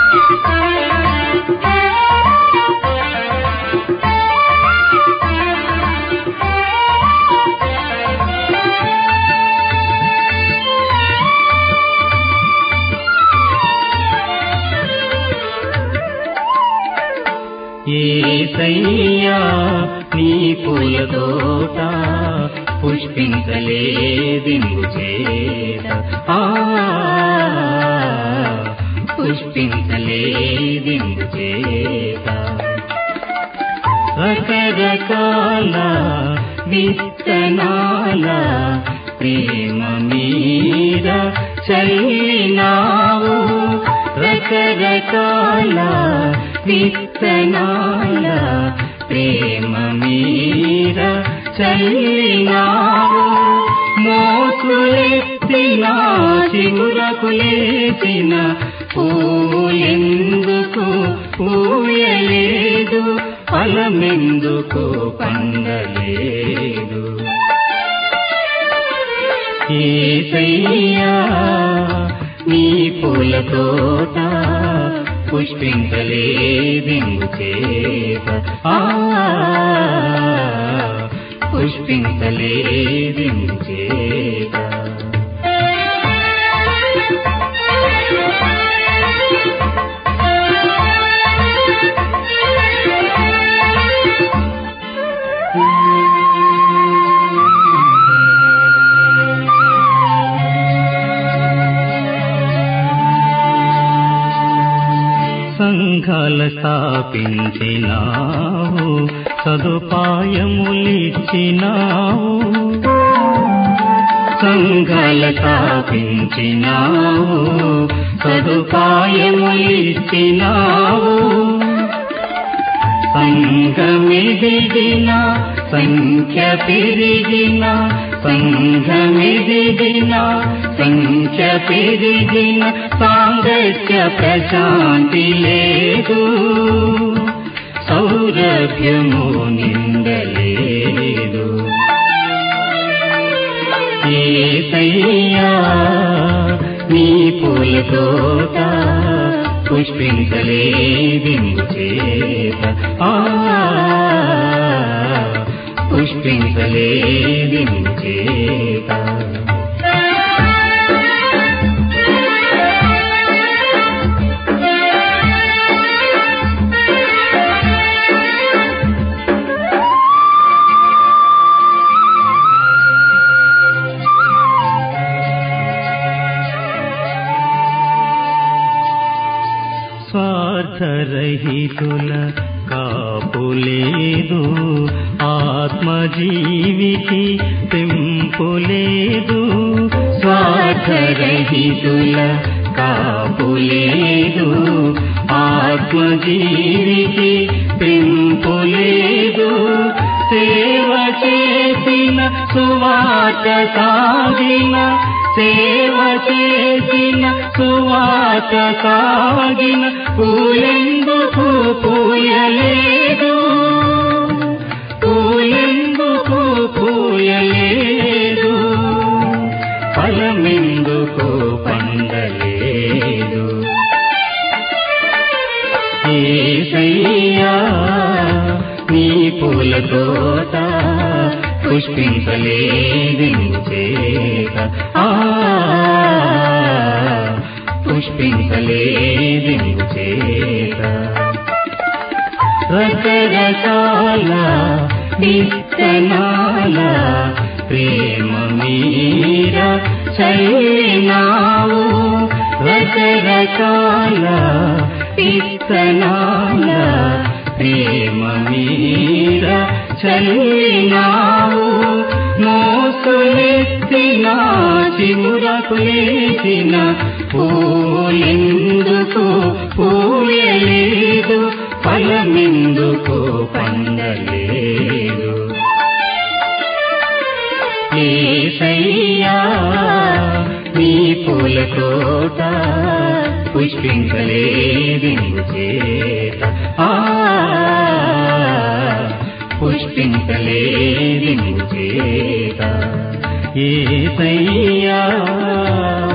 ఏసయ్యా నీ పూల తోట పుష్పించలేదిందు చేత ఆ పుష్పించలేదిందు చేత రకరకాల విత్తనాల ప్రేమ మీద చల్లినావు రకరకాల విత్తనాల ప్రేమ మీద చల్లినావు మోసులెత్తిన చిగురకులేసిన పూలెందుకు పూయలేదు ఫలమెందుకు పండలేదు ఏసయ్యా నీ పూల తోట పుష్పించలేదెందు చేత ఆ పుష్పించలేదెందు చేత సంఘాల స్థాపించినావు సదుపాయములిచ్చినావు సంఘాల స్థాపించినావు సదుపాయములిచ్చినావు సంఘమెదిగిన సంఖ్య పెరిగిన సంఘమెదిగిన సంఖ్య పెరిగిన సాంగత్య ప్రశాంతి లేదు సౌరభ్యము నిందలేదు ఏసయ్యా నీ పూల తోట పుష్పించలేదిందు చేత ఆ పుష్పించలేదిందు చేత స్వార్థరహితుల కాపులేదు ఆత్మజీవికి పెంపులేదు స్వార్థరహితుల కాపులేదు ఆత్మజీవికి పెంపులేదు సేవ చేసిన సువాత సాగిన సేవ చేసిన సువాత సాగిన పూలెందుకు పూయలేదు పూలెందుకు పూయలేదు ఫలమెందుకు పండలేదు ఏసయ్యా నీ పూల తోట పుష్పించలేదిందు చేత ఆ పుష్పించలేదిందు చేత రకరకాల విత్తనాల ప్రేమ మీర చల్లినావు రకరకాల విత్తనాల ప్రేమ మీర చల్లినావు మోసులెత్తిన చిమురకులేసిన పూలెందుకు పూయలేదు ఫలమెందుకు పండలేదు ఏసయ్యా నీ పూల తోట పుష్పించలేదిందు చేత ఆ పుష్పించలేదిందు చేత ఏసయ్యా